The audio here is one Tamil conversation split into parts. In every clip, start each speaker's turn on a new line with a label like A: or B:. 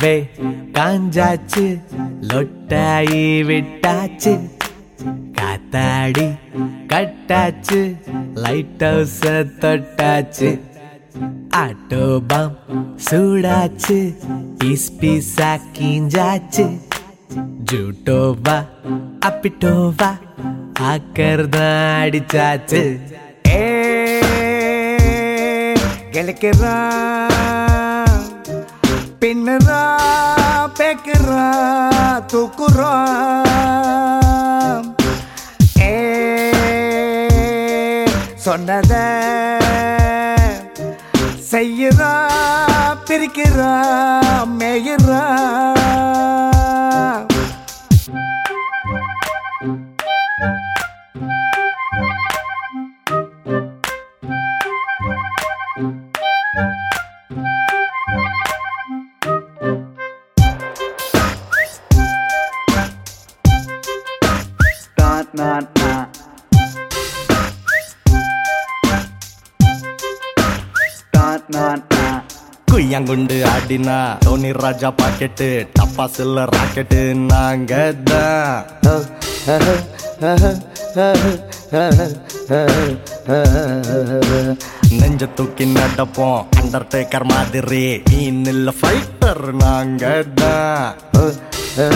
A: கரும்பே காஞ்சாச்சு லொட்டாயி விட்டாச்சு காத்தாடி கட்டாச்சு லைட் ஹவுஸ தொட்டாச்சு ஆட்டோ பாம் சூடாச்சு பீஸ் பீஸா கீஞ்சாச்சு ஜூட்டோவா அப்பிட்டோவா ஆக்கர்தான் அடிச்சாச்சு ஏ கிழக்கிறான் பின்னுறா பேக்குறா தூக்குறா ஏ சொன்னத செய்யுறா பிரிக்கிறா மேயுறா
B: Dun, dun, dun. Dun, dun, dun.
A: குய்யாங்குண்டு ஆடினா டோனி ராஜா பாக்கெட்டு டப்பா சில்ல ராக்கெட்டு நாங்க தான் நெஞ்ச தூக்கி நடப்போம் அண்டர்டேக்கர் மாதிரி நீ நில்ல ஃபைட்டர் நாங்க தான்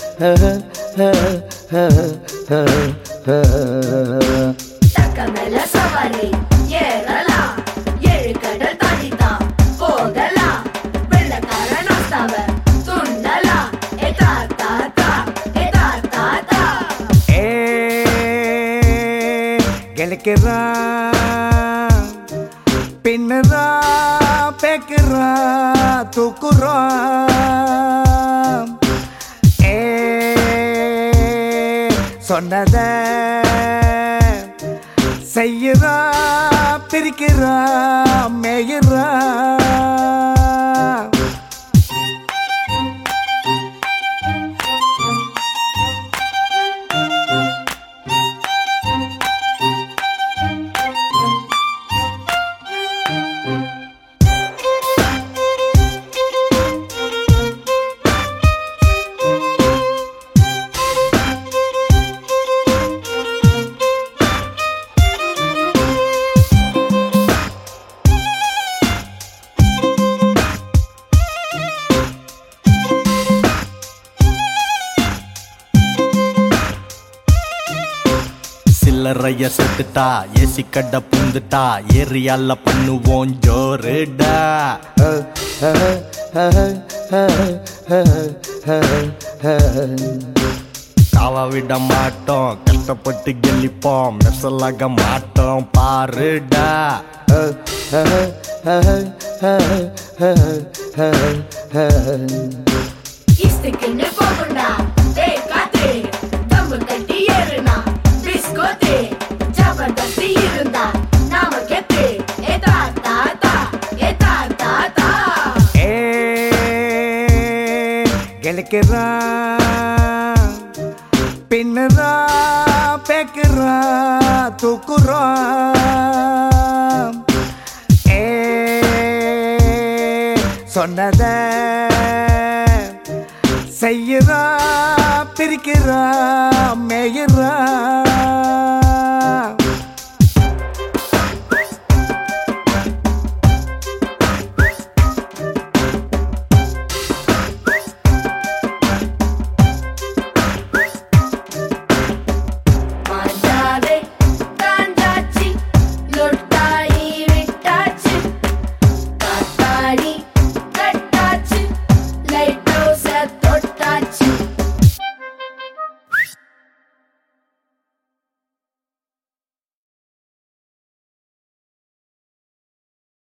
C: தக்க மேல சவாரி ஏறலாம் ஏழு கடல் தாண்டித்தான் போகலாம் வெள்ளக்கார நாஸ்தாவ துண்ணலாம் ஏ தாத்தா தா ஏ தாத்தா தா
A: ஏ கிழக்கிறா பின்னுறா பேக்குறா தூக்குறா ஏ சொன்னத செய்யுறா பிரிக்கிறா மேயுறா சில்லறைய செத்துட்டா ஏசி கடை புந்துட்டா ஏரியால பண்ணுவோம் ஜோருடா காவ விட மாட்டோம் கஷ்டப்பட்டு கெளிப்போம் மெசலாக மாட்டோம் பாருடா
C: இஸ்துக்குன்னு போகுண்டா ஏய் காத்து தம்பு கட்டி ஏறுனா பிஸ்கோத்து ஜபர்தஸ்தி இருந்தா நாம கெத்து ஏ தாத்தா தா ஏ தாத்தா தா
A: ஏ கிழக்கிறா பின்னுறா பேக்குறா தூக்குறா ஏ சொன்னத செய்யுறா பிரிக்கிறா மேயுறா